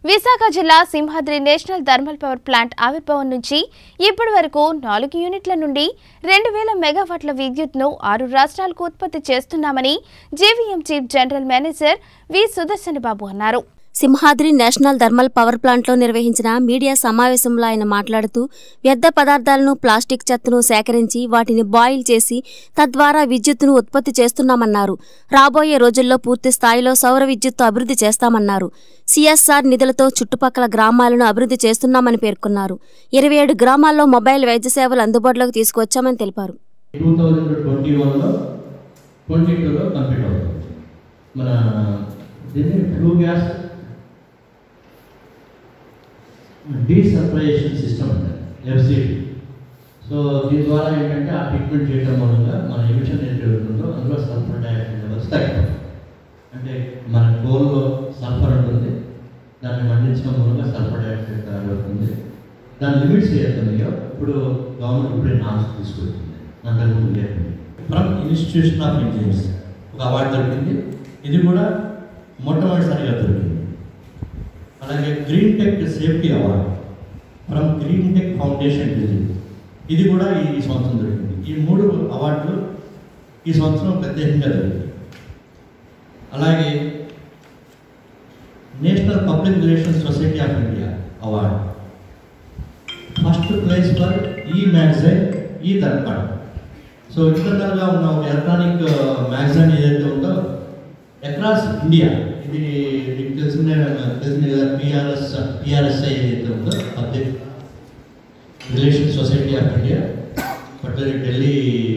విశాఖ జిల్లా Simhadri national thermal power plant ఆవిర్భావం నుంచి ఇప్పటి వరకు నాలుగు యూనిట్ల నుండి రెండు వేల మెగావాట్ల విద్యుత్ను ఆరు రాష్ట్రాలకు ఉత్పత్తి చేస్తున్నామని JVM chief general manager V Sudarshan Babu అన్నారు సింహాద్రి నేషనల్ థర్మల్ పవర్ ప్లాంట్లో నిర్వహించిన మీడియా సమావేశంలో ఆయన మాట్లాడుతూ వ్యర్థ పదార్థాలను ప్లాస్టిక్ చెత్తను సేకరించి వాటిని బాయిల్ చేసి తద్వారా విద్యుత్తును ఉత్పత్తి చేస్తున్నామన్నారు రాబోయే రోజుల్లో పూర్తి స్థాయిలో సౌర విద్యుత్తు అభివృద్ధి చేస్తామన్నారు సిఎస్ఆర్ నిధులతో చుట్టుపక్కల గ్రామాలను అభివృద్ధి చేస్తున్నామని పేర్కొన్నారు ఇరవై ఏడు గ్రామాల్లో మొబైల్ వైద్య సేవలు అందుబాటులోకి తీసుకువచ్చామని తెలిపారు టూ థౌజండ్ ట్వంటీ వన్లో ట్వంటీ టూలో కంప్లీట్ అవుతుంది మన దీన్ని ఫ్లూ గ్యాస్ డీసర్పరేషన్ సిస్టమ్ ఉంటుంది ఎఫ్సిడి సో దీని ద్వారా ఏంటంటే ఆ ట్రీట్మెంట్ చేయడం మూలంగా మన ఎమిషన్ ఏదైతే ఉంటుందో అందులో సల్ఫర్ డైఆక్సైడ్ లెవెల్స్ తగ్గిపోతాయి అంటే మన కోల్లో సల్ఫర్ ఉంటుంది దాన్ని మండించడం మూలంగా సల్ఫర్ డైఆక్సైడ్ తయారవుతుంది దాని లిమిట్స్ ఏదైతున్నాయో ఇప్పుడు గవర్నమెంట్ ఇప్పుడే నామ్స్ తీసుకొచ్చింది అంతకుముందు లేకుండా ఫ్రమ్ ఇన్స్టిట్యూషన్ ఆఫ్ ఇంజనీర్స్ ఒక అవార్డు దొరికింది ఇది కూడా మొట్టమొదటిసారిగా దొరికింది అలాగే green tech safety award from green tech foundation Delhi ఇది కూడా ఈ సంవత్సరం దొరికింది ఈ మూడు అవార్డులు ఈ సంవత్సరం ప్రత్యేకంగా దొరికింది అలాగే national public relations society of India award first place for e magazine e Darpan so ఇంటర్నల్గా ఉన్న ఒక ఎలక్ట్రానిక్ మ్యాగజైన్ ఏదైతే ఉందో అక్రాస్ ఇండియా ఇది మీకు తెలిసిన తెలిసింది కదా పిఆర్ఎస్ పిఆర్ఎస్ఐ ఏదైతే ఉందో public relation society of India particular Delhi